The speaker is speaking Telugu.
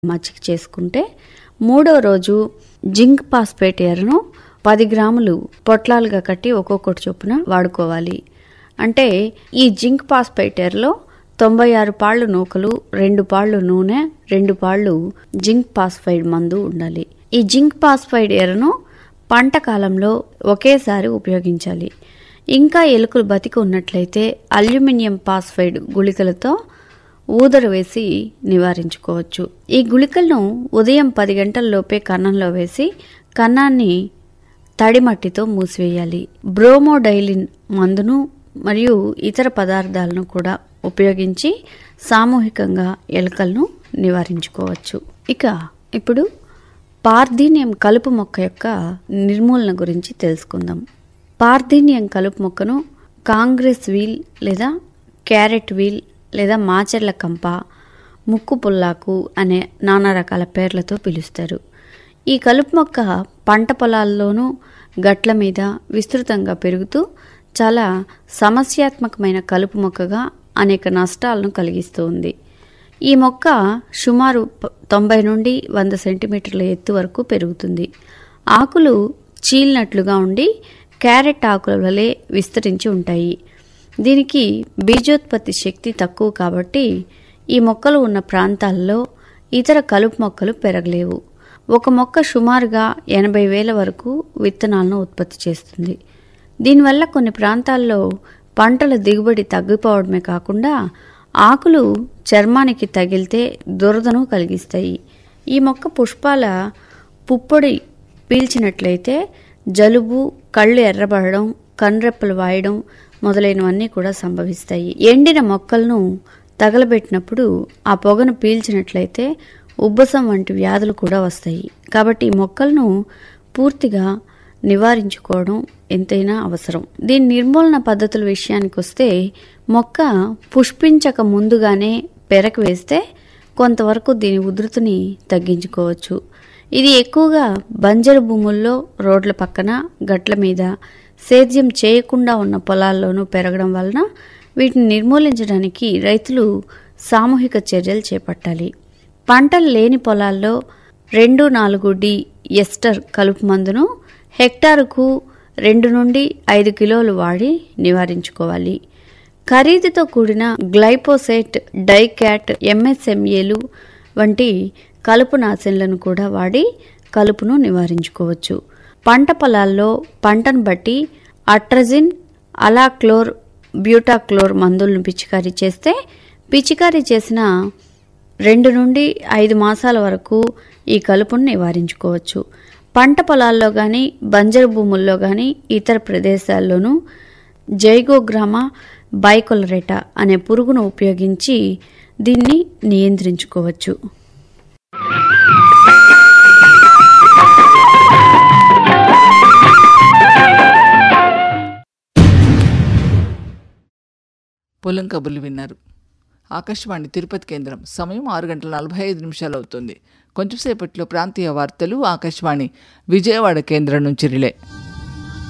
మచ్చిక చేసుకుంటే మూడో రోజు జింక్ పాస్పేట్ ఎరను పది గ్రాములు పొట్లాలుగా కట్టి ఒక్కొక్కటి చొప్పున వాడుకోవాలి అంటే ఈ జింక్ పాస్పేట్ ఎరలో తొంభై ఆరు పాళ్ళు నూకలు రెండు పాళ్ళు నూనె రెండు పాళ్ళు జింక్ పాస్ఫైడ్ మందు ఉండాలి ఈ జింక్ పాస్ఫైడ్ ఎరను పంట కాలంలో ఒకేసారి ఉపయోగించాలి ఇంకా ఎలుకలు బతికి ఉన్నట్లయితే అల్యూమినియం పాస్ఫైడ్ గుళికలతో ఊదర వేసి నివారించుకోవచ్చు ఈ గుళికలను ఉదయం పది గంటల్లోపే కన్నంలో వేసి కన్నాన్ని తడి మట్టితో మూసివేయాలి బ్రోమోడైలిన్ మందును మరియు ఇతర పదార్థాలను కూడా ఉపయోగించి సామూహికంగా ఎలుకలను నివారించుకోవచ్చు ఇక ఇప్పుడు పార్థీనియం కలుపు మొక్క యొక్క నిర్మూలన గురించి తెలుసుకుందాం పార్థీనియం కలుపు మొక్కను కాంగ్రెస్ వీల్ లేదా క్యారెట్ వీల్ లేదా మాచెర్ల కంప ముక్కు పుల్లాకు అనే నానా రకాల పేర్లతో పిలుస్తారు ఈ కలుపు మొక్క పంట పొలాల్లోనూ గట్ల మీద విస్తృతంగా పెరుగుతూ చాలా సమస్యాత్మకమైన కలుపు మొక్కగా అనేక నష్టాలను కలిగిస్తూ ఉంది ఈ మొక్క సుమారు ప- తొంభై నుండి వంద సెంటీమీటర్ల ఎత్తు వరకు పెరుగుతుంది ఆకులు చీలినట్లుగా ఉండి క్యారెట్ ఆకుల వలె విస్తరించి ఉంటాయి దీనికి బీజోత్పత్తి శక్తి తక్కువ కాబట్టి ఈ మొక్కలు ఉన్న ప్రాంతాల్లో ఇతర కలుపు మొక్కలు పెరగలేవు ఒక మొక్క సుమారుగా ఎనభై వేల వరకు విత్తనాలను ఉత్పత్తి చేస్తుంది దీనివల్ల కొన్ని ప్రాంతాల్లో పంటల దిగుబడి తగ్గిపోవడమే కాకుండా ఆకులు చర్మానికి తగిలితే దురదను కలిగిస్తాయి ఈ మొక్క పుష్పాల పుప్పొడి పీల్చినట్లయితే జలుబు కళ్ళు ఎర్రబడడం కన్రెప్పలు వాయడం మొదలైనవన్నీ కూడా సంభవిస్తాయి ఎండిన మొక్కలను తగలబెట్టినప్పుడు ఆ పొగను పీల్చినట్లయితే ఉబ్బసం వంటి వ్యాధులు కూడా వస్తాయి కాబట్టి ఈ మొక్కలను పూర్తిగా నివారించుకోవడం ఎంతైనా అవసరం దీని నిర్మూలన పద్ధతుల విషయానికి వస్తే మొక్క పుష్పించక ముందుగానే పెరకు వేస్తే కొంతవరకు దీని ఉధృతిని తగ్గించుకోవచ్చు ఇది ఎక్కువగా బంజరు భూముల్లో రోడ్ల పక్కన గట్ల మీద సేద్యం చేయకుండా ఉన్న పొలాల్లోనూ పెరగడం వలన వీటిని నిర్మూలించడానికి రైతులు సామూహిక చర్యలు చేపట్టాలి పంటలు లేని పొలాల్లో రెండు నాలుగు డి ఎస్టర్ కలుపు మందును హెక్టారుకు రెండు నుండి ఐదు కిలోలు వాడి నివారించుకోవాలి ఖరీదుతో కూడిన గ్లైపోసేట్ డైక్యాట్ ఎంఎస్ఎంఏలు వంటి కలుపు నాశనలను కూడా వాడి కలుపును నివారించుకోవచ్చు పంట పొలాల్లో పంటను బట్టి అట్రజిన్ అలాక్లోర్ బ్యూటాక్లోర్ మందులను పిచికారీ చేస్తే పిచికారీ చేసిన రెండు నుండి ఐదు మాసాల వరకు ఈ కలుపును నివారించుకోవచ్చు పంట పొలాల్లో కానీ బంజరు భూముల్లో కానీ ఇతర ప్రదేశాల్లోనూ జైగోగ్రామ బైకొలరెటా అనే పురుగును ఉపయోగించి దీన్ని నియంత్రించుకోవచ్చు పొలం కబుర్లు విన్నారు ఆకాశవాణి తిరుపతి కేంద్రం సమయం ఆరు గంటల నలభై ఐదు నిమిషాలు అవుతుంది కొంచెంసేపట్లో ప్రాంతీయ వార్తలు ఆకాశవాణి విజయవాడ కేంద్రం నుంచి రిలే